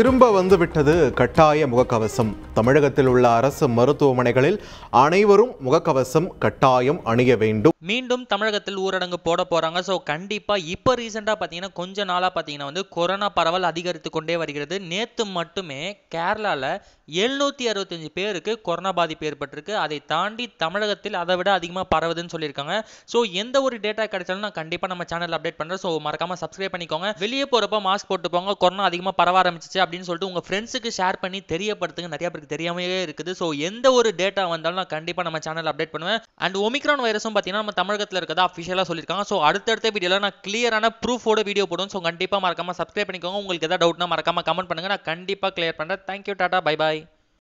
திரும்ப வந்துவிட்டது கட்டாய முகக்கவசம் தமிழகத்தில் உள்ள அரசு மருத்துவமனைகளில் அனைவரும் முகக்கவசம் கட்டாயம் அணிய வேண்டும் மீண்டும் தமிழகத்தில் ஊரடங்கு போட போறாங்க ஸோ கண்டிப்பா இப்போ ரீசெண்டாக பார்த்தீங்கன்னா கொஞ்ச நாளா பார்த்தீங்கன்னா வந்து கொரோனா பரவல் அதிகரித்து கொண்டே வருகிறது நேத்து மட்டுமே கேரளால எழுநூத்தி அறுபத்தஞ்சு பேருக்கு கொரோனா பாதிப்பு ஏற்பட்டிருக்கு அதை தாண்டி தமிழகத்தில் அதை விட அதிகமாக பரவுதுன்னு சொல்லியிருக்காங்க ஸோ எந்த ஒரு டேட்டா கிடைச்சாலும் நான் கண்டிப்பாக நம்ம சேனல் அப்டேட் பண்ணுறேன் ஸோ மறக்காம சப்ஸ்கிரைப் பண்ணிக்கோங்க வெளியே போகிறப்ப மாஸ்க் போட்டு போங்க கொரோனா அதிகமாக பரவ ஆரம்பிச்சிச்சு அப்படின்னு சொல்லிட்டு உங்கள் ஃப்ரெண்ட்ஸுக்கு ஷேர் பண்ணி தெரியப்படுத்துங்க நிறைய பேருக்கு தெரியாமையே இருக்குது ஸோ எந்த ஒரு டேட்டா வந்தாலும் நான் கண்டிப்பாக நம்ம சேனல் அப்டேட் பண்ணுவேன் அண்ட் ஒமிக்ரான் வைரஸும் பார்த்தீங்கன்னா நம்ம தமிழகத்தில் இருக்கதா அஃபிஷியலாக சொல்லியிருக்காங்க ஸோ அடுத்தடுத்த வீடியோவில் நான் கிளியரான ப்ரூஃபோட வீடியோ போடுவோம் ஸோ கண்டிப்பாக மறக்காம சப்ஸ்கிரைப் பண்ணிக்கோங்க உங்களுக்கு எதாவது டவுட்னா மறக்காம கமெண்ட் பண்ணுங்க நான் கண்டிப்பாக கிளியர் பண்ணுறேன் தேங்க்யூ டாடா பை பாய்